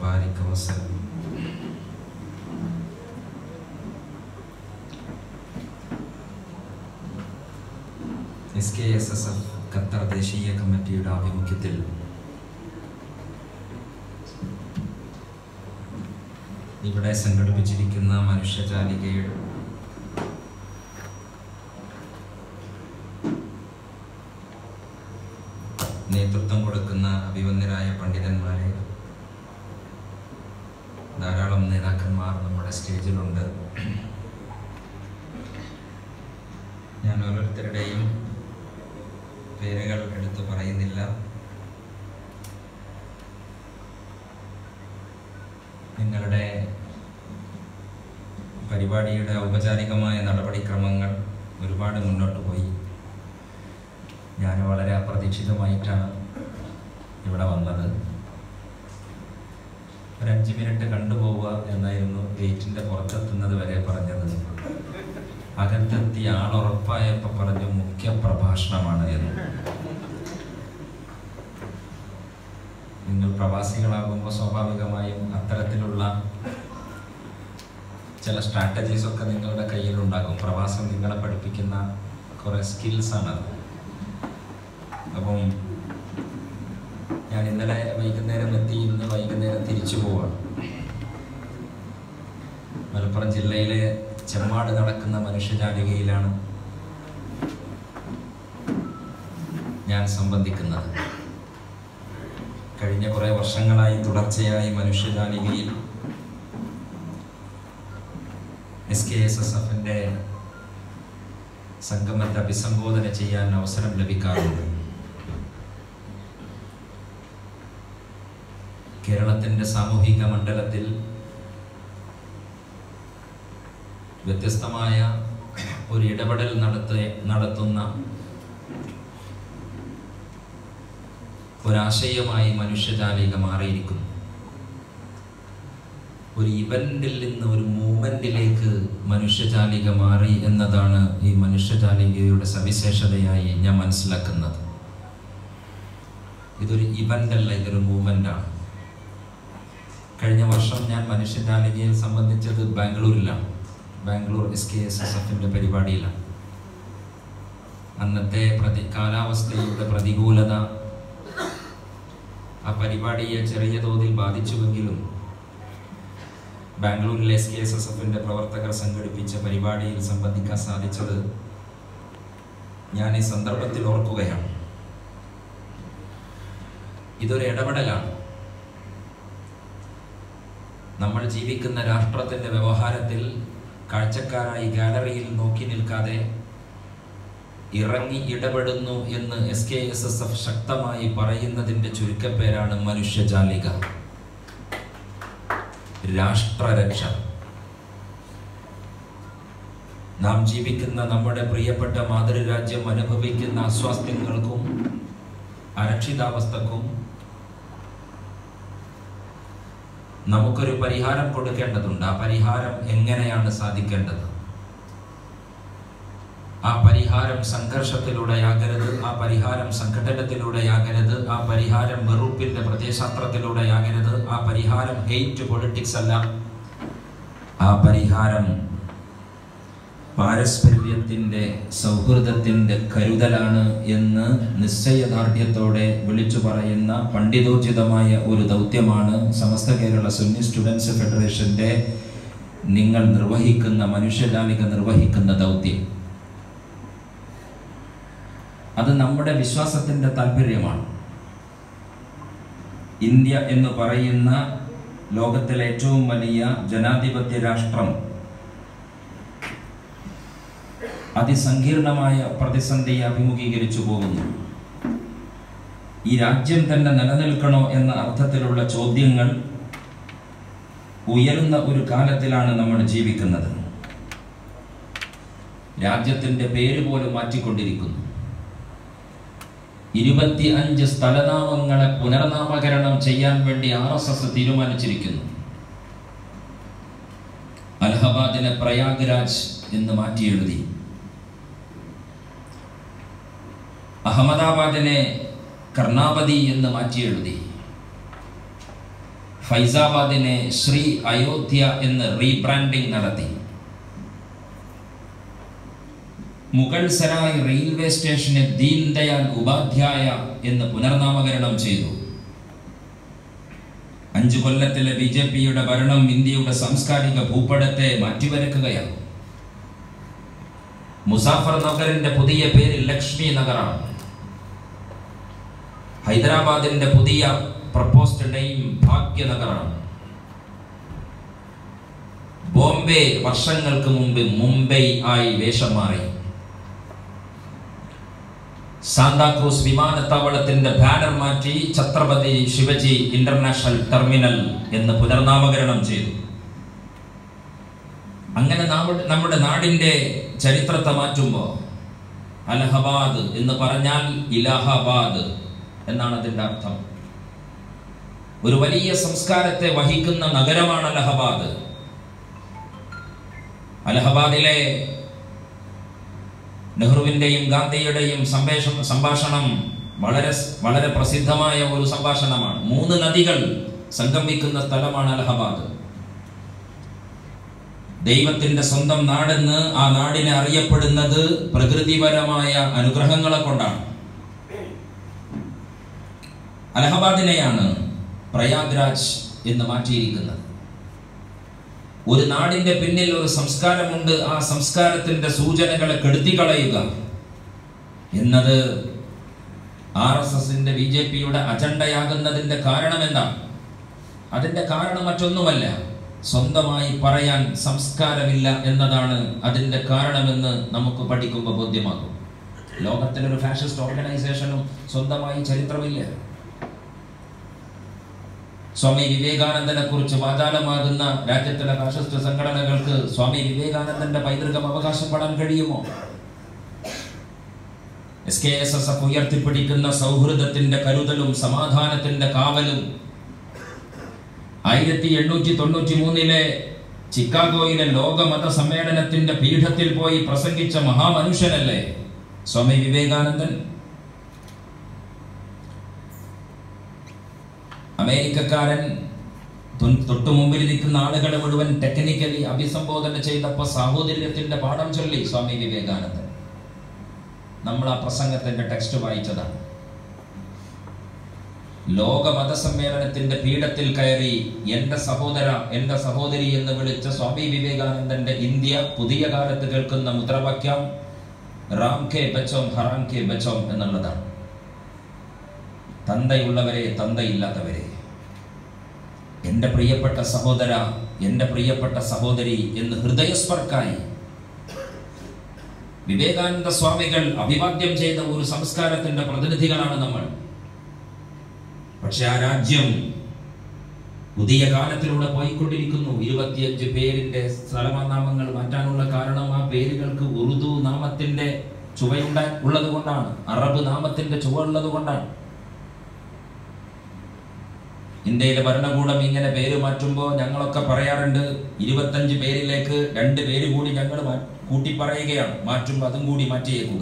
وبارك وسلم S K S S F Qatar ദേശീയ കമ്മിറ്റിയുടെ ആഭിമുഖ്യത്തിൽ ഇവിടെ സംഘടിപ്പിച്ചിരിക്കുന്ന മനുഷ്യജാലികയുടെ നേതൃത്വം കൊടുക്കുന്ന അഭിവന്ദരായ പണ്ഡിതന്മാരെ ധാരാളം നേതാക്കന്മാർ നമ്മുടെ സ്റ്റേജിലുണ്ട് ഞാൻ ഓരോരുത്തരുടെയും പേരുകൾ എടുത്തു പറയുന്നില്ല നിങ്ങളുടെ പരിപാടിയുടെ ഔപചാരികമായ നടപടിക്രമങ്ങൾ ഒരുപാട് മുന്നോട്ട് പോയി ഞാൻ വളരെ അപ്രതീക്ഷിതമായിട്ടാണ് ഇവിടെ വന്നത് ഒരു അഞ്ച് മിനിറ്റ് കണ്ടുപോവുക എന്നായിരുന്നു ഗേറ്റിന്റെ പുറത്തെത്തുന്നത് വരെ പറഞ്ഞത് അകത്തെത്തി ആളുറപ്പായപ്പോൾ പറഞ്ഞു മുഖ്യ പ്രഭാഷണമാണ് എന്ന് നിങ്ങൾ പ്രവാസികളാകുമ്പോൾ സ്വാഭാവികമായും അത്തരത്തിലുള്ള ചില സ്ട്രാറ്റജീസ് ഒക്കെ നിങ്ങളുടെ കയ്യിലുണ്ടാകും പ്രവാസം നിങ്ങളെ പഠിപ്പിക്കുന്ന കുറേ സ്കിൽസ് ആണത് അപ്പം ഞാൻ ഇന്നലെ വൈകുന്നേരം എത്തി ഇന്ന് വൈകുന്നേരം തിരിച്ചു പോവാണ് മലപ്പുറം ജില്ലയിലെ ചെമ്മാട് നടക്കുന്ന മനുഷ്യജാലികയിലാണ് ഞാൻ സംബന്ധിക്കുന്നത് കഴിഞ്ഞ കുറേ വർഷങ്ങളായി തുടർച്ചയായി മനുഷ്യജാലികയിൽ എസ് കെ എസ് എസ് എഫിൻ്റെ സംഗമത്തെ അഭിസംബോധന ചെയ്യാൻ അവസരം ലഭിക്കാറുണ്ട് കേരളത്തിൻ്റെ സാമൂഹിക മണ്ഡലത്തിൽ വ്യത്യസ്തമായ ഒരു ഇടപെടൽ നടത്ത നടത്തുന്ന ഒരാശയമായി മനുഷ്യജാലിക മാറിയിരിക്കുന്നു ഒരു ഇവന്റിൽ നിന്ന് ഒരു മൂവ്മെന്റിലേക്ക് മനുഷ്യജാലിക മാറി എന്നതാണ് ഈ മനുഷ്യജാലികയുടെ സവിശേഷതയായി ഞാൻ മനസ്സിലാക്കുന്നത് ഇതൊരു ഇവന്റ് അല്ല ഇതൊരു മൂവ്മെന്റ് ആണ് കഴിഞ്ഞ വർഷം ഞാൻ മനുഷ്യജാലികയിൽ സംബന്ധിച്ചത് ബാംഗ്ലൂരിലാണ് Bangalore S K S S എഫിൻ്റെ പരിപാടിയിലാണ് അന്നത്തെ പ്രതി കാലാവസ്ഥയുടെ പ്രതികൂലത ആ പരിപാടിയെ ചെറിയ തോതിൽ ബാധിച്ചുവെങ്കിലും ബാംഗ്ലൂരിലെ എസ് കെ എസ് എസ് എഫിൻ്റെ പ്രവർത്തകർ സംഘടിപ്പിച്ച പരിപാടിയിൽ സംബന്ധിക്കാൻ സാധിച്ചത് ഞാൻ ഈ സന്ദർഭത്തിൽ ഓർക്കുകയാണ് ഇതൊരു ഇടപെടലാണ് നമ്മൾ ജീവിക്കുന്ന രാഷ്ട്രത്തിൻ്റെ വ്യവഹാരത്തിൽ കാഴ്ചക്കാരായി ഗാലറിയിൽ നോക്കി നിൽക്കാതെ ഇറങ്ങി ഇടപെടുന്നു എന്ന് S K S S F ശക്തമായി പറയുന്നതിൻ്റെ ചുരുക്കപ്പേരാണ് മനുഷ്യജാലിക രാഷ്ട്രരക്ഷ നാം ജീവിക്കുന്ന നമ്മുടെ പ്രിയപ്പെട്ട മാതൃരാജ്യം അനുഭവിക്കുന്ന അസ്വാസ്ഥ്യങ്ങൾക്കും അരക്ഷിതാവസ്ഥക്കും നമുക്കൊരു പരിഹാരം കൊടുക്കേണ്ടതുണ്ട് ആ പരിഹാരം എങ്ങനെയാണ് സാധിക്കേണ്ടത് ആ പരിഹാരം സംഘർഷത്തിലൂടെയാകരുത് ആ പരിഹാരം സംഘടനത്തിലൂടെയാകരുത് ആ പരിഹാരം വെറുപ്പിന്റെ പ്രത്യയശാസ്ത്രത്തിലൂടെയാകരുത് ആ പരിഹാരം ഹെയ്റ്റ് പൊളിറ്റിക്സ് അല്ല ആ പരിഹാരം പാരസ്പര്യത്തിന്റെ സൗഹൃദത്തിന്റെ കരുതലാണ് എന്ന് നിശ്ചയദാർഢ്യത്തോടെ വിളിച്ചു പറയുന്ന പണ്ഡിതോചിതമായ ഒരു ദൗത്യമാണ് സമസ്ത കേരള സുന്നി സ്റ്റുഡൻസ് ഫെഡറേഷന്റെ നിങ്ങൾ നിർവഹിക്കുന്ന മനുഷ്യജാലിക നിർവഹിക്കുന്ന ദൗത്യം അത് നമ്മുടെ വിശ്വാസത്തിന്റെ താല്പര്യമാണ് ഇന്ത്യ എന്ന് പറയുന്ന ലോകത്തിലെ ഏറ്റവും വലിയ ജനാധിപത്യ രാഷ്ട്രം അതിസങ്കീർണമായ പ്രതിസന്ധിയെ അഭിമുഖീകരിച്ചു പോകുന്നു ഈ രാജ്യം തന്നെ നിലനിൽക്കണോ എന്ന അർത്ഥത്തിലുള്ള ചോദ്യങ്ങൾ ഉയരുന്ന ഒരു കാലത്തിലാണ് നമ്മൾ ജീവിക്കുന്നത് രാജ്യത്തിന്റെ പേര് പോലും മാറ്റിക്കൊണ്ടിരിക്കുന്നു ഇരുപത്തി അഞ്ച് സ്ഥലനാമങ്ങളെ പുനർനാമകരണം ചെയ്യാൻ വേണ്ടി ആർ എസ് എസ് തീരുമാനിച്ചിരിക്കുന്നു അലഹബാദിനെ പ്രയാഗ്രാജ് എന്ന് മാറ്റിയെഴുതി അഹമ്മദാബാദിനെ കർണാപതി എന്ന് മാറ്റിയെഴുതി ഫൈസാബാദിനെ ശ്രീ അയോധ്യ എന്ന് റീബ്രാൻഡിംഗ് നടത്തി മുഗൾ സരായ് റെയിൽവേ സ്റ്റേഷനെ ദീൻ ദയാൽ ഉപാധ്യായ എന്ന് പുനർനാമകരണം ചെയ്തു അഞ്ചു കൊല്ലത്തിലെ ബി ജെ പിയുടെ ഭരണം ഇന്ത്യയുടെ സാംസ്കാരിക ഭൂപടത്തെ മാറ്റിവരക്കുകയാണ് മുസാഫർ നഗറിന്റെ പുതിയ പേര് ലക്ഷ്മി നഗറാണ് ഹൈദരാബാദിന്റെ പുതിയ പ്രപ്പോസ്ഡ് നെയിം ഭാഗ്യനഗറാണ് ബോംബെ വർഷങ്ങൾക്ക് മുമ്പ് മുംബൈ ആയി വേഷം മാറി സാന്താക്രൂസ് വിമാനത്താവളത്തിന്റെ ബാനർ മാറ്റി ഛത്രപതി ശിവജി ഇന്റർനാഷണൽ ടെർമിനൽ എന്ന് പുനർനാമകരണം ചെയ്തു അങ്ങനെ നാം- നമ്മുടെ നാടിന്റെ ചരിത്രത്തെ മാറ്റുമ്പോൾ അലഹബാദ് എന്ന് പറഞ്ഞാൽ ഇലാഹാബാദ് എന്നാണ് അതിന്റെ അർത്ഥം ഒരു വലിയ സംസ്കാരത്തെ വഹിക്കുന്ന നഗരമാണ് അലഹബാദ് അലഹബാദിലെ നെഹ്റുവിന്റെയും ഗാന്ധിയുടെയും സംഭേഷ സംഭാഷണം വളരെ വളരെ പ്രസിദ്ധമായ ഒരു സംഭാഷണമാണ് മൂന്ന് നദികൾ സംഗമിക്കുന്ന സ്ഥലമാണ് അലഹബാദ് ദൈവത്തിന്റെ സ്വന്തം നാടെന്ന് ആ നാടിനെ അറിയപ്പെടുന്നത് പ്രകൃതിപരമായ അനുഗ്രഹങ്ങളെ കൊണ്ടാണ് അലഹബാദിനെയാണ് പ്രയാഗ്രാജ് എന്ന് മാറ്റിയിരിക്കുന്നത് ഒരു നാടിന്റെ പിന്നിൽ ഒരു സംസ്കാരമുണ്ട് ആ സംസ്കാരത്തിന്റെ സൂചനകളെ കെടുത്തിക്കളയുക എന്നത് ആർ എസ് എസിന്റെ ബി ജെ പിയുടെ അജണ്ടയാകുന്നതിന്റെ കാരണം എന്താണ് അതിന്റെ കാരണം മറ്റൊന്നുമല്ല സ്വന്തമായി പറയാൻ സംസ്കാരമില്ല എന്നതാണ് അതിന്റെ കാരണമെന്ന് നമുക്ക് പഠിക്കുമ്പോൾ ബോധ്യമാകും ലോകത്തിലൊരു ഫാഷിസ്റ്റ് ഓർഗനൈസേഷനും സ്വന്തമായി ചരിത്രമില്ല സ്വാമി വിവേകാനന്ദനെ കുറിച്ച് വാചാലമാകുന്ന രാജ്യത്തിലെ ഫാഷിസ്റ്റ് സംഘടനകൾക്ക് സ്വാമി വിവേകാനന്ദന്റെ പൈതൃകം അവകാശപ്പെടാൻ കഴിയുമോ S K S S F ഉയർത്തിപ്പിടിക്കുന്ന സൗഹൃദത്തിന്റെ കരുതലും സമാധാനത്തിന്റെ കാവലും ആയിരത്തി എണ്ണൂറ്റി തൊണ്ണൂറ്റി മൂന്നിലെ ചിക്കാഗോയിലെ ലോക മത സമ്മേളനത്തിന്റെ പീഠത്തിൽ പോയി പ്രസംഗിച്ച മഹാമനുഷ്യനല്ലേ സ്വാമി വിവേകാനന്ദൻ അമേരിക്കക്കാരൻ തൊ- തൊട്ടു മുമ്പിൽ നിൽക്കുന്ന ആളുകളെ മുഴുവൻ ടെക്നിക്കലി അഭിസംബോധന ചെയ്തപ്പോ സാഹോദര്യത്തിന്റെ പാഠം ചൊല്ലി സ്വാമി വിവേകാനന്ദൻ നമ്മൾ ആ പ്രസംഗത്തിന്റെ ടെക്സ്റ്റ് വായിച്ചതാണ് ലോക മതസമ്മേളനത്തിന്റെ പീഠത്തിൽ കയറി എന്റെ സഹോദര എന്റെ സഹോദരി എന്ന് വിളിച്ച സ്വാമി വിവേകാനന്ദന്റെ ഇന്ത്യ പുതിയ കാലത്ത് കേൾക്കുന്ന മുദ്രാവാക്യം റാം കെ ബച്ചോം ഹറാം കെ ബച്ചോം എന്നുള്ളതാണ് തന്തയുള്ളവരെ തന്തയില്ലാത്തവരെ എൻ്റെ പ്രിയപ്പെട്ട സഹോദര എൻ്റെ പ്രിയപ്പെട്ട സഹോദരി എന്ന് ഹൃദയസ്പർക്കായി വിവേകാനന്ദ സ്വാമികൾ അഭിവാദ്യം ചെയ്ത ഒരു സംസ്കാരത്തിന്റെ പ്രതിനിധികളാണ് നമ്മൾ പക്ഷെ ആ രാജ്യം പുതിയ കാലത്തിലൂടെ പോയിക്കൊണ്ടിരിക്കുന്നു ഇരുപത്തിയഞ്ച് പേരിന്റെ സ്ഥലനാമങ്ങൾ മാറ്റാനുള്ള കാരണം ആ പേരുകൾക്ക് ഉറുദു നാമത്തിന്റെ ചുവയുണ്ട ഉള്ളത് കൊണ്ടാണ് അറബ് നാമത്തിന്റെ ചുവ ഉള്ളത് കൊണ്ടാണ് ഇന്ത്യയിലെ ഭരണകൂടം ഇങ്ങനെ പേര് മാറ്റുമ്പോൾ ഞങ്ങളൊക്കെ പറയാറുണ്ട് ഇരുപത്തഞ്ച് പേരിലേക്ക് രണ്ട് പേര് കൂടി ഞങ്ങൾ മാ- കൂട്ടി പറയുകയാണ് മാറ്റുമ്പോൾ അതും കൂടി മാറ്റിയേക്കുക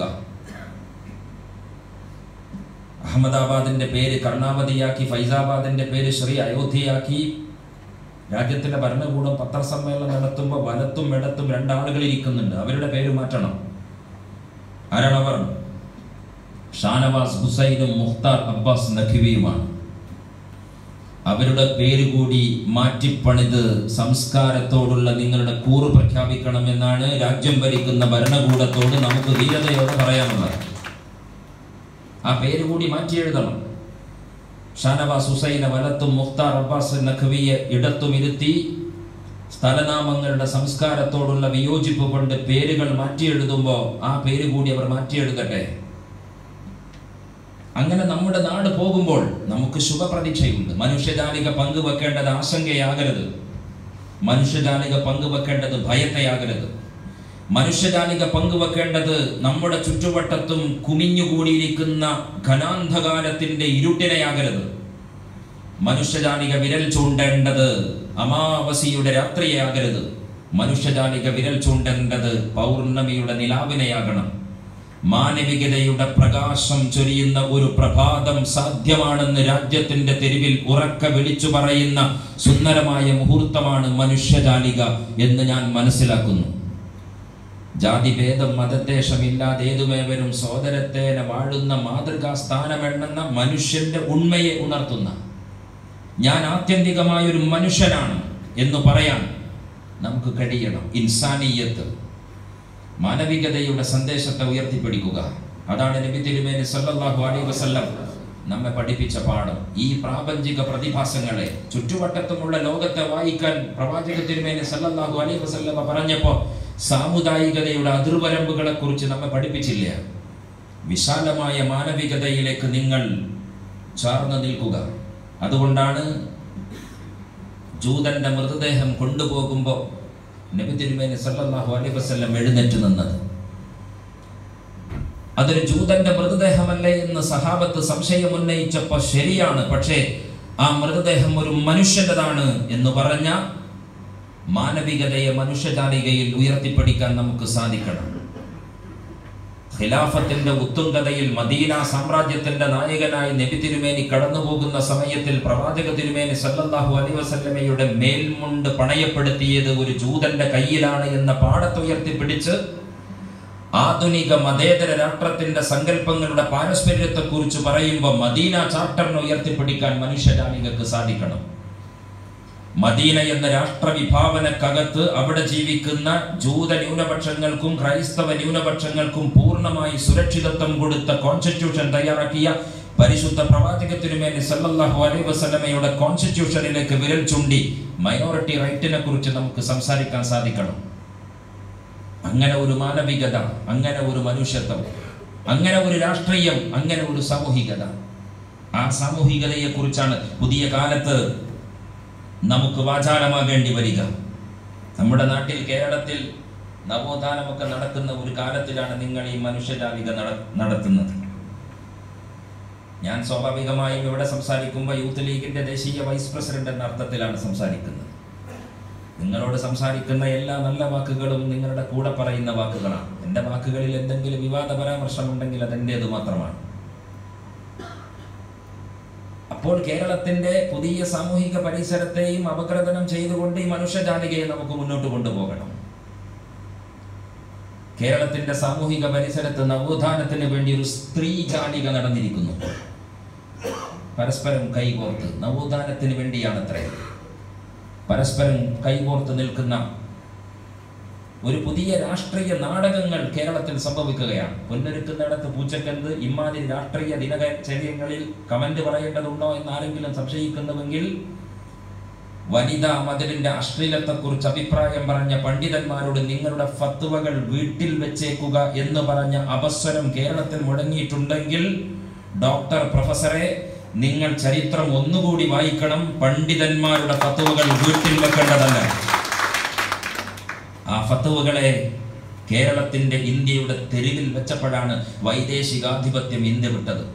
അഹമ്മദാബാദിന്റെ പേര് കർണാവതിയാക്കി ഫൈസാബാദിന്റെ പേര് ശ്രീ അയോധ്യയാക്കി രാജ്യത്തിന്റെ ഭരണകൂടം പത്രസമ്മേളനം നടത്തുമ്പോൾ വലത്തും ഇടത്തും രണ്ടാളുകൾ ഇരിക്കുന്നുണ്ട് അവരുടെ പേര് മാറ്റണം ആരാണ് അവർ ഷാനവാസ് ഹുസൈനും മുഖ്താർ അബ്ബാസ് നഖിവിയുമാണ് അവരുടെ പേര് കൂടി മാറ്റിപ്പണിത് സംസ്കാരത്തോടുള്ള നിങ്ങളുടെ കൂറ് പ്രഖ്യാപിക്കണമെന്നാണ് രാജ്യം ഭരിക്കുന്ന ഭരണകൂടത്തോട് നമുക്ക് ധീരതയോടെ പറയാനുള്ളത് ആ പേര് കൂടി മാറ്റി എഴുതണം ഷാനവാസ് ഹുസൈനെ വലത്തും മുഖ്താർ അബ്ബാസ് നഖ്വിയെ ഇടത്തും ഇരുത്തി സ്ഥലനാമങ്ങളുടെ സംസ്കാരത്തോടുള്ള വിയോജിപ്പ് കൊണ്ട് പേരുകൾ മാറ്റി എഴുതുമ്പോൾ ആ പേര് കൂടി അവർ മാറ്റി എഴുതട്ടെ അങ്ങനെ നമ്മുടെ നാട് പോകുമ്പോൾ നമുക്ക് ശുഭപ്രതീക്ഷയുണ്ട് മനുഷ്യജാലിക പങ്കുവെക്കേണ്ടത് ആശങ്കയാകരുത് മനുഷ്യജാലിക പങ്കുവെക്കേണ്ടത് ഭയത്തെയാകരുത് മനുഷ്യജാലിക പങ്കുവെക്കേണ്ടത് നമ്മുടെ ചുറ്റുവട്ടത്തും കുമിഞ്ഞുകൂടിയിരിക്കുന്ന ഘനാന്ധകാരത്തിന്റെ ഇരുട്ടിനെയാകരുത് മനുഷ്യജാലിക വിരൽ ചൂണ്ടേണ്ടത് അമാവസിയുടെ രാത്രിയാകരുത് മനുഷ്യജാലിക വിരൽ ചൂണ്ടേണ്ടത് പൗർണമിയുടെ നിലാവിനെയാകണം മാനവികതയുടെ പ്രകാശം ചൊരിയുന്ന ഒരു പ്രഭാതം സാധ്യമാണെന്ന് രാജ്യത്തിന്റെ തെരുവിൽ ഉറക്ക വിളിച്ചു പറയുന്ന സുന്ദരമായ മുഹൂർത്തമാണ് മനുഷ്യജാലിക എന്ന് ഞാൻ മനസ്സിലാക്കുന്നു ജാതിഭേദം മതദ്വേഷമില്ലാതെ ഏതുമേവരും സോദരത്തേന വാഴുന്ന മാതൃകാ സ്ഥാനമെണ്ണെന്ന മനുഷ്യന്റെ ഉണ്മയെ ഉണർത്തുന്ന ഞാൻ ആത്യന്തികമായ ഒരു മനുഷ്യനാണ് എന്ന് പറയാൻ നമുക്ക് കഴിയണം ഇൻസാനീയത്ത് മാനവികതയുടെ സന്ദേശത്തെ ഉയർത്തിപ്പിടിക്കുക അതാണ് നബി തിരുമേനി സല്ലല്ലാഹു അലൈഹി വസല്ലം നമ്മെ പഠിപ്പിച്ച പാഠം ഈ പ്രാപഞ്ചിക പ്രതിഭാസങ്ങളെ ചുറ്റുവട്ടത്തുമുള്ള ലോകത്തെ വായിക്കാൻ പ്രവാചക തിരുമേനി സല്ലല്ലാഹു അലൈഹി വസല്ലമ പറഞ്ഞപ്പോ സാമുദായികതയുടെ അതിർവരമ്പുകളെ കുറിച്ച് നമ്മെ പഠിപ്പിച്ചില്ല വിശാലമായ മാനവികതയിലേക്ക് നിങ്ങൾ ചേർന്ന് നിൽക്കുക അതുകൊണ്ടാണ് ജൂതന്റെ മൃതദേഹം കൊണ്ടുപോകുമ്പോൾ നബി തിരുമേനി സല്ലല്ലാഹു അലൈഹി വസല്ലം എഴുന്നേറ്റ് നിന്നത് അതൊരു ജൂതന്റെ മൃതദേഹമല്ലേ എന്ന് സഹാബത്ത് സംശയം ഉന്നയിച്ചപ്പോൾ ശരിയാണ് പക്ഷേ ആ മൃതദേഹം ഒരു മനുഷ്യൻ്റെതാണ് എന്ന് പറഞ്ഞ മാനവികതയെ മനുഷ്യജാലികയിൽ ഉയർത്തിപ്പിടിക്കാൻ നമുക്ക് സാധിക്കണം ഖിലാഫത്തിന്റെ ഉത്തുംഗതയിൽ മദീന സാമ്രാജ്യത്തിന്റെ നായകനായി നബി തിരുമേനി കടന്നുപോകുന്ന സമയത്തിൽ പ്രവാചക തിരുമേനി സല്ലല്ലാഹു അലൈഹി വസല്ലമയുടെ മേൽമുണ്ട് പണയപ്പെടുത്തിയത് ഒരു ജൂതന്റെ കയ്യിലാണ് എന്ന പാഠത്തെ ഉയർത്തിപ്പിടിച്ച് ആധുനിക മതേതര രാഷ്ട്രത്തിന്റെ സങ്കല്പങ്ങളുടെ പാരസ്പര്യത്തെ കുറിച്ച് പറയുമ്പോൾ മദീന ചാർട്ടറിനെ ഉയർത്തിപ്പിടിക്കാൻ മനുഷ്യജാലികക്ക് സാധിക്കണം മദീന എന്ന രാഷ്ട്ര വിഭാവനക്കകത്ത് അവിടെ ജീവിക്കുന്ന ജൂത ന്യൂനപക്ഷങ്ങൾക്കും ക്രൈസ്തവ ന്യൂനപക്ഷങ്ങൾക്കും പൂർണ്ണമായി സുരക്ഷിതത്വം കൊടുത്ത കോൺസ്റ്റിറ്റ്യൂഷൻ തയ്യാറാക്കിയ പരിശുദ്ധ പ്രവാചക തിരുമേനി സല്ലല്ലാഹു അലൈഹി വസല്ലമയുടെ കോൺസ്റ്റിറ്റ്യൂഷനിലേക്ക് വിരൽ ചൂണ്ടി മൈനോറിറ്റി റൈറ്റിനെ കുറിച്ച് നമുക്ക് സംസാരിക്കാൻ സാധിക്കണം അങ്ങനെ ഒരു മാനവികത അങ്ങനെ ഒരു മനുഷ്യത്വം അങ്ങനെ ഒരു രാഷ്ട്രീയം അങ്ങനെ ഒരു സാമൂഹികത ആ സാമൂഹികതയെ കുറിച്ചാണ് പുതിയ കാലത്ത് നമുക്ക് വാചാലമാകേണ്ടി വരിക നമ്മുടെ നാട്ടിൽ കേരളത്തിൽ നവോത്ഥാനമൊക്കെ നടക്കുന്ന ഒരു കാലത്തിലാണ് നിങ്ങൾ ഈ മനുഷ്യജാലിക നട- നടത്തുന്നത് ഞാൻ സ്വാഭാവികമായും ഇവിടെ സംസാരിക്കുമ്പോൾ യൂത്ത് ലീഗിന്റെ ദേശീയ വൈസ് പ്രസിഡന്റ് എന്ന അർത്ഥത്തിലാണ് സംസാരിക്കുന്നത് നിങ്ങളോട് സംസാരിക്കുന്ന എല്ലാ നല്ല വാക്കുകളും നിങ്ങളുടെ കൂടെ പറയുന്ന വാക്കുകളാണ് എൻ്റെ വാക്കുകളിൽ എന്തെങ്കിലും വിവാദ പരാമർശമുണ്ടെങ്കിൽ അതെൻ്റേത് മാത്രമാണ് അപ്പോൾ കേരളത്തിന്റെ പുതിയ സാമൂഹിക പരിസരത്തെയും അപഗ്രഥനം ചെയ്തുകൊണ്ട് ഈ മനുഷ്യജാലികയെ നമുക്ക് മുന്നോട്ട് കൊണ്ടുപോകണം കേരളത്തിന്റെ സാമൂഹിക പരിസരത്ത് നവോത്ഥാനത്തിന് വേണ്ടി ഒരു സ്ത്രീ ജാലിക നടന്നിരിക്കുന്നു പരസ്പരം കൈകോർത്ത് നവോത്ഥാനത്തിന് വേണ്ടിയാണത്രേ പരസ്പരം കൈകോർത്ത് നിൽക്കുന്ന ഒരു പുതിയ രാഷ്ട്രീയ നാടകങ്ങൾ കേരളത്തിൽ സംഭവിക്കുകയാണ് പൊന്നൊരുക്കുന്നിടത്ത് പൂച്ചക്കന്ത് ഇമാതിരി രാഷ്ട്രീയ ദിനചര്യങ്ങളിൽ കമന്റ് പറയേണ്ടതുണ്ടോ എന്ന് ആരെങ്കിലും സംശയിക്കുന്നുവെങ്കിൽ വനിതാ മതിലിന്റെ അശ്ലീലത്തെക്കുറിച്ച് അഭിപ്രായം പറഞ്ഞ പണ്ഡിതന്മാരോട് നിങ്ങളുടെ ഫത്വകൾ വീട്ടിൽ വെച്ചേക്കുക എന്ന് പറഞ്ഞ അപസ്വരം കേരളത്തിൽ മുടങ്ങിയിട്ടുണ്ടെങ്കിൽ ഡോക്ടർ പ്രൊഫസറെ നിങ്ങൾ ചരിത്രം ഒന്നുകൂടി വായിക്കണം പണ്ഡിതന്മാരുടെ ഫത്വകൾ വീട്ടിൽ വെക്കേണ്ടതല്ല ആ ഫത്തുവകളെ കേരളത്തിന്റെ ഇന്ത്യയുടെ തെരുവിൽ വെച്ചപ്പോഴാണ് വൈദേശികാധിപത്യം ഇന്ത്യ വിട്ടത്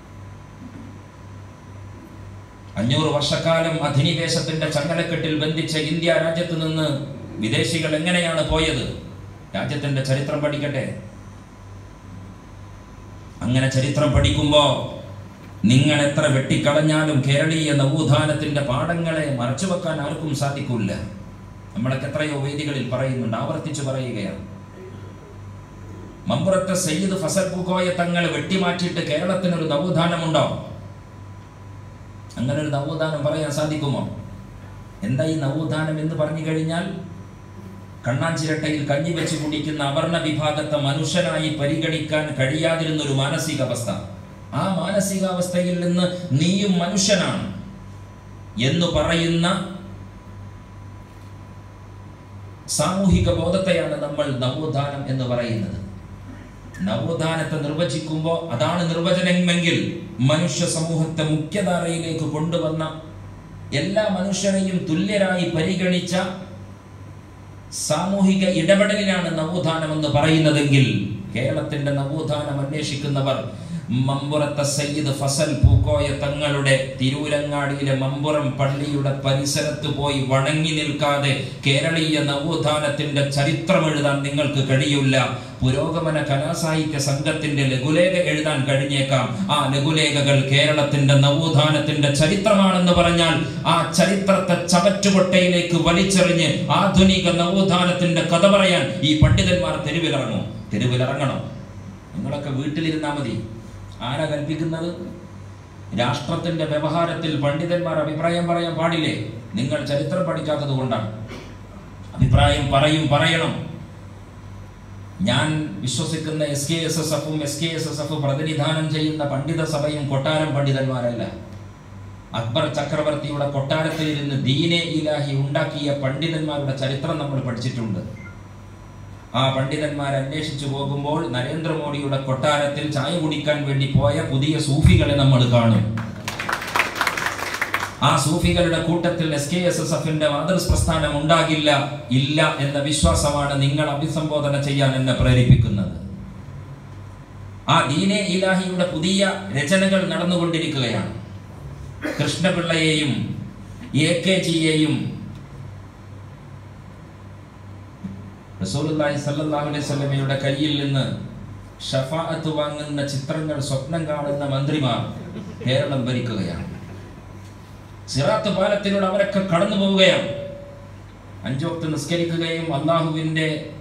അഞ്ഞൂറ് വർഷക്കാലം അധിനിവേശത്തിന്റെ ചങ്ങലക്കെട്ടിൽ ബന്ധിച്ച ഇന്ത്യ രാജ്യത്ത് നിന്ന് വിദേശികൾ എങ്ങനെയാണ് പോയത് രാജ്യത്തിന്റെ ചരിത്രം പഠിക്കട്ടെ അങ്ങനെ ചരിത്രം പഠിക്കുമ്പോ നിങ്ങൾ എത്ര വെട്ടിക്കളഞ്ഞാലും കേരളീയ നവോത്ഥാനത്തിന്റെ പാഠങ്ങളെ മറച്ചുവെക്കാൻ ആർക്കും സാധിക്കില്ല നമ്മളൊക്കെ എത്രയോ വേദികളിൽ പറയുന്നുണ്ട് ആവർത്തിച്ചു പറയുകയാണ് മമ്പുറത്തെ സയ്യിദ് ഫസൽ പൂക്കോയ തങ്ങൾ വെട്ടിമാറ്റിയിട്ട് കേരളത്തിനൊരു നവോത്ഥാനമുണ്ടോ അങ്ങനെ ഒരു നവോത്ഥാനം പറയാൻ സാധിക്കുമോ എന്താ ഈ നവോത്ഥാനം എന്ന് പറഞ്ഞു കഴിഞ്ഞാൽ കണ്ണാഞ്ചിരട്ടയിൽ കഞ്ഞി വെച്ച് കുടിക്കുന്ന അവർണ വിഭാഗത്തെ മനുഷ്യനായി പരിഗണിക്കാൻ കഴിയാതിരുന്ന ഒരു മാനസികാവസ്ഥ ആ മാനസികാവസ്ഥയിൽ നിന്ന് നീയും മനുഷ്യനാണ് എന്ന് പറയുന്ന സാമൂഹിക ബോധത്തെയാണ് നമ്മൾ നവോത്ഥാനം എന്ന് പറയുന്നത് നവോത്ഥാനത്തെ നിർവചിക്കുമ്പോൾ അതാണ് നിർവചനമെങ്കിൽ മനുഷ്യ സമൂഹത്തെ മുഖ്യധാരയിലേക്ക് കൊണ്ടുവന്ന എല്ലാ മനുഷ്യരെയും തുല്യരായി പരിഗണിച്ച സാമൂഹിക ഇടപെടലിലാണ് നവോത്ഥാനം എന്ന് പറയുന്നതെങ്കിൽ കേരളത്തിന്റെ നവോത്ഥാനം അന്വേഷിക്കുന്നവർ മമ്പുറത്തെ സയ്യിദ് ഫസൽ പൂക്കോയ തങ്ങളുടെ തിരൂരങ്ങാടിയിലെ മമ്പുറം പള്ളിയുടെ പരിസരത്ത് പോയി വണങ്ങി നിൽക്കാതെ കേരളീയ നവോത്ഥാനത്തിന്റെ ചരിത്രം എഴുതാൻ നിങ്ങൾക്ക് കഴിയില്ല പുരോഗമന കലാസാഹിത്യ സംഘത്തിന്റെ ലഘുലേഖ എഴുതാൻ കഴിഞ്ഞേക്കാം ആ ലഘുലേഖകൾ കേരളത്തിന്റെ നവോത്ഥാനത്തിന്റെ ചരിത്രമാണെന്ന് പറഞ്ഞാൽ ആ ചരിത്രത്തെ ചവറ്റുകൊട്ടയിലേക്ക് വലിച്ചെറിഞ്ഞ് ആധുനിക നവോത്ഥാനത്തിന്റെ കഥ പറയാൻ ഈ പണ്ഡിതന്മാർ തെരുവിലിറങ്ങും തെരുവിലിറങ്ങണം നിങ്ങളൊക്കെ വീട്ടിലിരുന്നാൽ മതി ആരാ കൽപ്പിക്കുന്നത് രാഷ്ട്രത്തിന്റെ വ്യവഹാരത്തിൽ പണ്ഡിതന്മാർ അഭിപ്രായം പറയാൻ പാടില്ലേ നിങ്ങൾ ചരിത്രം പഠിക്കാത്തത് കൊണ്ടാണ് അഭിപ്രായം പറയും പറയണം ഞാൻ വിശ്വസിക്കുന്ന എസ് കെ എസ് എസ് എഫും S K S S F പ്രതിനിധാനം ചെയ്യുന്ന പണ്ഡിത സഭയും കൊട്ടാരം പണ്ഡിതന്മാരല്ല അക്ബർ ചക്രവർത്തിയുടെ കൊട്ടാരത്തിൽ ഇരുന്ന് ദീനെ ഇലാഹി ഉണ്ടാക്കിയ പണ്ഡിതന്മാരുടെ ചരിത്രം നമ്മൾ പഠിച്ചിട്ടുണ്ട് ആ പണ്ഡിതന്മാർ അന്വേഷിച്ചു പോകുമ്പോൾ നരേന്ദ്രമോദിയുടെ കൊട്ടാരത്തിൽ ചായ കുടിക്കാൻ വേണ്ടി പോയ പുതിയ സൂഫികളെ നമ്മൾ കാണും ആ സൂഫികളുടെ കൂട്ടത്തിൽ എസ് കെ എസ് എസ് എഫിന്റെ മാതൃസ് പ്രസ്ഥാനം ഉണ്ടാകില്ല ഇല്ല എന്ന വിശ്വാസമാണ് നിങ്ങൾ അഭിസംബോധന ചെയ്യാൻ എന്നെ പ്രേരിപ്പിക്കുന്നത് ആ ദീനെ ഇലാഹിയുടെ പുതിയ രചനകൾ നടന്നുകൊണ്ടിരിക്കുകയാണ് കൃഷ്ണപിള്ളയെയും എ കെ ജിയെയും റസൂലുള്ളാഹി സ്വല്ലല്ലാഹു അലൈഹി വസല്ലമയുടെ കയ്യിൽ നിന്ന് ഷഫാഅത്ത് വാങ്ങുന്ന ചിത്രങ്ങൾ സ്വപ്നം കാണുന്ന മന്ത്രിമാർ കേരളം ഭരിക്കുകയാണ് സിറാത്ത് പാലത്തിലൂടെ അവരൊക്കെ കടന്നു പോവുകയാണ് അഞ്ചോക്ത് നിസ്കരിക്കുകയും അള്ളാഹുവിന്റെ